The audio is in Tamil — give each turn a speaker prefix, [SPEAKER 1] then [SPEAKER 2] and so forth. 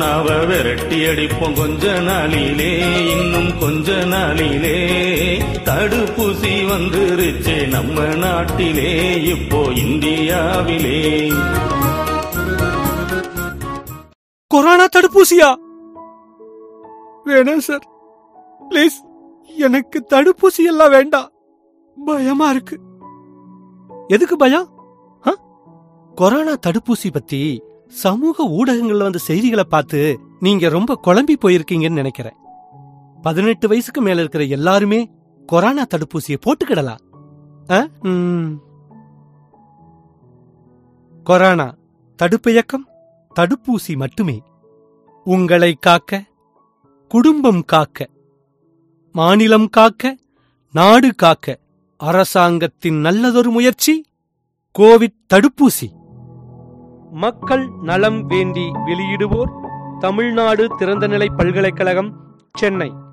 [SPEAKER 1] கொரோனாவை விரட்டி அடிப்போம் கொஞ்ச நாளிலே இன்னும் கொஞ்ச நாளிலே தடுப்பூசி வந்துருச்சே நம்ம நாட்டிலே இப்போ இந்தியாவிலே
[SPEAKER 2] கொரோனா தடுப்பூசியா வேணாம் சார் ப்ளீஸ் எனக்கு தடுப்பூசி எல்லாம் வேண்டாம் பயமா இருக்கு எதுக்கு பயம் ஆ? கொரோனா தடுப்பூசி பத்தி சமூக ஊடகங்கள்ல வந்த செய்திகளை பார்த்து நீங்க ரொம்ப குழம்பி போயிருக்கீங்கன்னு நினைக்கிறேன் பதினெட்டு வயசுக்கு மேல இருக்கிற எல்லாருமே கொரோனா தடுப்பூசியை போட்டுக்கிடலாம் ஆ? ம். கொரோனா தடுப்பு இயக்கம் தடுப்பூசி மட்டுமே உங்களை காக்க குடும்பம் காக்க மாநிலம் காக்க நாடு காக்க அரசாங்கத்தின் நல்லதொரு முயற்சி கோவிட் தடுப்பூசி மக்கள் நலம் வேண்டி வெளியிடுவோர் தமிழ்நாடு திறந்தநிலை பல்கலைக்கழகம் சென்னை